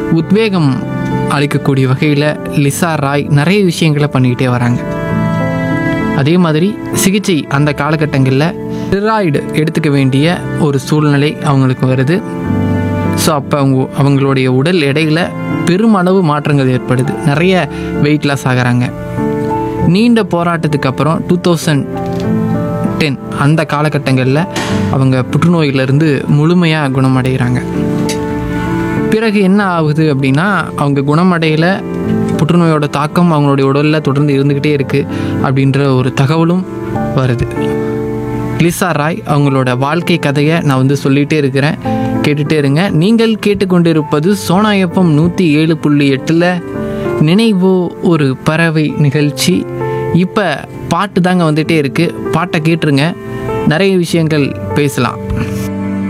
உத்வேகம் அளிக்கக்கூடிய வகையில் லிசா ராய் நிறைய விஷயங்களை பண்ணிக்கிட்டே வராங்க அதே மாதிரி சிகிச்சை அந்த காலகட்டங்களில் ஸ்டெராய்டு எடுத்துக்க வேண்டிய ஒரு சூழ்நிலை அவங்களுக்கு வருது ஸோ அப்போ அவங்க அவங்களுடைய உடல் எடையில் பெருமளவு மாற்றங்கள் ஏற்படுது நிறைய வெயிட் லாஸ் ஆகுறாங்க நீண்ட போராட்டத்துக்கு அப்புறம் டூ தௌசண்ட் டென் அந்த காலகட்டங்களில் அவங்க புற்றுநோயிலிருந்து முழுமையாக குணமடைகிறாங்க பிறகு என்ன ஆகுது அப்படின்னா அவங்க குணமடையில் புற்றுநோயோட தாக்கம் அவங்களுடைய உடலில் தொடர்ந்து இருந்துக்கிட்டே இருக்குது அப்படின்ற ஒரு தகவலும் வருது லிசா ராய் அவங்களோட வாழ்க்கை கதையை நான் வந்து சொல்லிகிட்டே இருக்கிறேன் கேட்டுகிட்டே இருங்க நீங்கள் கேட்டுக்கொண்டிருப்பது சோனாயப்பம் நூற்றி ஏழு புள்ளி எட்டில் நினைவோ ஒரு பறவை நிகழ்ச்சி இப்போ பாட்டு தாங்க வந்துகிட்டே இருக்குது பாட்டை கேட்டுருங்க நிறைய விஷயங்கள் பேசலாம்